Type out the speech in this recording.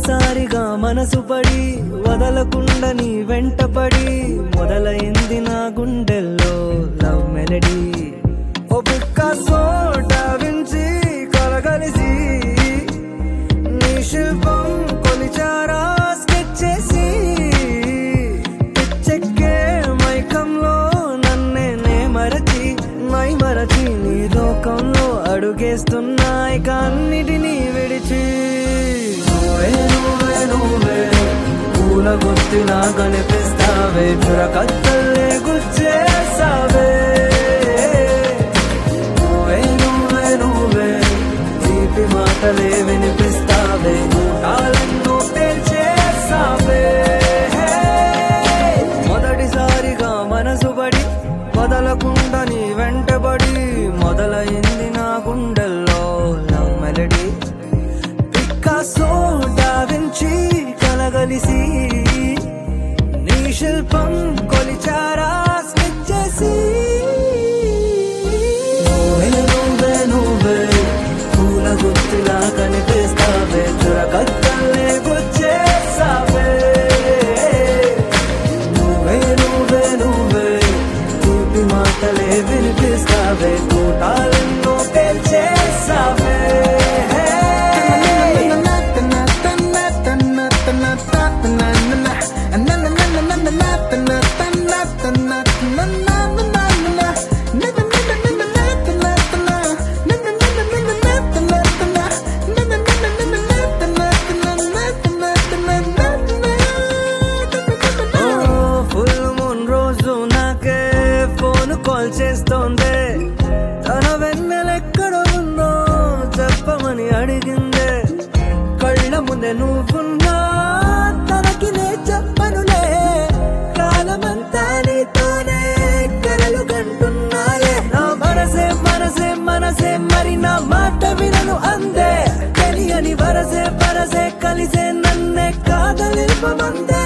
మొదటిసారిగా మనసు పడి వదలకుండా నీ వెంటపడి మొదలైంది నా గుండెల్లో లవ్ మెలడీ ఓ పికాసో డావించి కలగలిసి నీ శిల్పం కొలిచారా స్కెచ్ చేసి పిచ్చెక్కే మైకంలో నన్నే నే మరచి మై మరచి నీ లోకంలో అడుగేస్తున్నాయి కన్నిటినీ విడిచి నువ్వే నువ్వే నువ్వే పూల గుర్తిలా కనిపిస్తావే చురకత్తల్లే గుచ్చేసావే నువ్వే నువ్వే నువ్వే తీపి మాటలే వినిపిస్తావే కాలెన్నో పేల్చేసావే మొదటిసారిగా మనసు పడి వదలకుండా నీ వెంటబడి మొదలైంది నా గుండెల్లో లవ్ మెలడీ పికాసో డావించి కలగలిసి నీ శిల్పం కొలిచారా స్కెచ్ చేసి నువ్వే నువ్వే నువ్వే పూల గుర్తులా కనిపిస్తావే చురకత్తల్లే గుచ్చేసావే నువ్వే నువ్వే నువ్వే తీపి మాటలే వినిపిస్తావే తోటాలెన్నో పేల్చేసావే ఓ ఫుల్ మూన్ రోజు నాకే ఫోన్ కాల్ చేస్తోంది తన వెన్నెలెక్కడ ఉందో చెప్పమని అడిగిందే కళ్ళ ముందే నువ్వున్నా తనకి నే చెప్పనులే కాలమంతా నీతోనే కలలు కంటున్నాలే నా మనసే మనసే మనసే మరి నా మాట వినను అందే తెలియని వరసే వరసే కలిసే నన్నే కాదలిపమందే